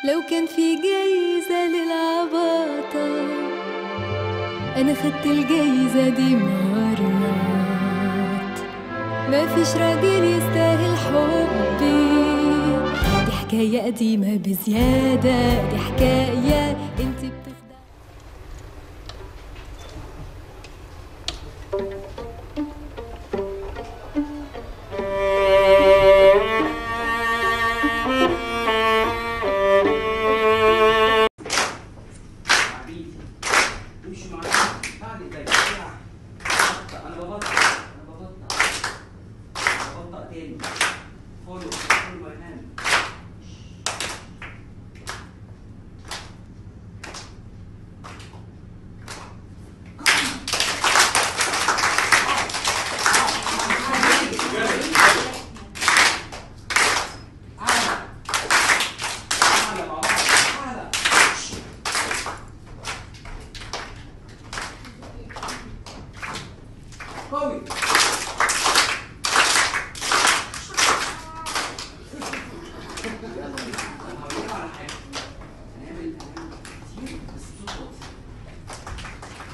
لو كان في جايزة للعباطة أنا خدت الجايزة دي مرات ما فيش راجل يستاهل حبي دي حكاية قديمة بزيادة دي حكاية انت بتخدع حبيبي امشي معايا بعد الدايره بسرعه ببطأ انا ببطأ انا ببطأ ببطأ تاني فولو فولو ماي هاند أعلى أعلى مع بعض أعلى قوي هقول لكم على حاجه هنعمل هنعمل كتير بس بصوت واطي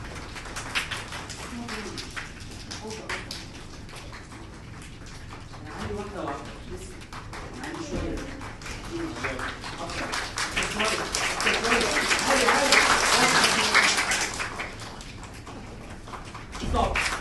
انا عندي واحده واحده لسه انا عندي شويه أسرع. أسرع. أسرع. عالي، عالي. Stop.